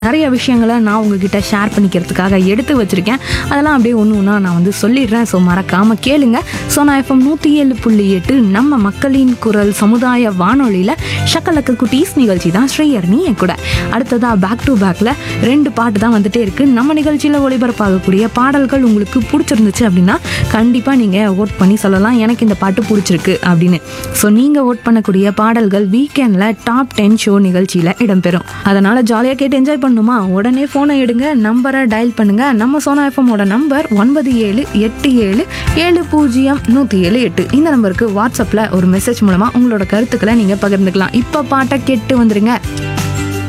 நிறைய விஷயங்களை நான் உங்ககிட்ட ஷேர் பண்ணிக்கிறதுக்காக எடுத்து வச்சிருக்கேன் அதெல்லாம் அப்படியே ஒன்று ஒன்றா நான் வந்து சொல்லிடுறேன் ஸோ மறக்காமல் கேளுங்க ஸோ நான் எஃப்எம் நூற்றி ஏழு புள்ளி எட்டு நம்ம மக்களின் குரல் சமுதாய வானொலியில் ஷக்கலக்க குட்டீஸ் நிகழ்ச்சி தான் ஸ்ரீயர்னி என் கூட அடுத்ததாக பேக் டு பேக்கில் ரெண்டு பாட்டு தான் வந்துட்டே இருக்கு நம்ம நிகழ்ச்சியில் ஒளிபரப்பாகக்கூடிய பாடல்கள் உங்களுக்கு பிடிச்சிருந்துச்சு அப்படின்னா கண்டிப்பாக நீங்கள் ஓட் பண்ணி சொல்லலாம் எனக்கு இந்த பாட்டு பிடிச்சிருக்கு அப்படின்னு ஸோ நீங்கள் ஓட் பண்ணக்கூடிய பாடல்கள் வீக்கெண்டில் டாப் டென் ஷோ நிகழ்ச்சியில் இடம்பெறும் அதனால் ஜாலியாக கேட்டு என்ஜாய் பண்ணணுமா உடனே ஃபோனை எடுங்க நம்பரை டயல் பண்ணுங்க நம்ம சோனா எஃப்எம்மோட நம்பர் ஒன்பது ஏழு எட்டு ஏழு ஏழு பூஜ்ஜியம் நூற்றி ஏழு எட்டு இந்த நம்பருக்கு வாட்ஸ்அப்பில் ஒரு மெசேஜ் மூலமாக உங்களோட கருத்துக்களை நீங்கள் பகிர்ந்துக்கலாம் இப்போ பாட்டை கேட்டு வந்துருங்க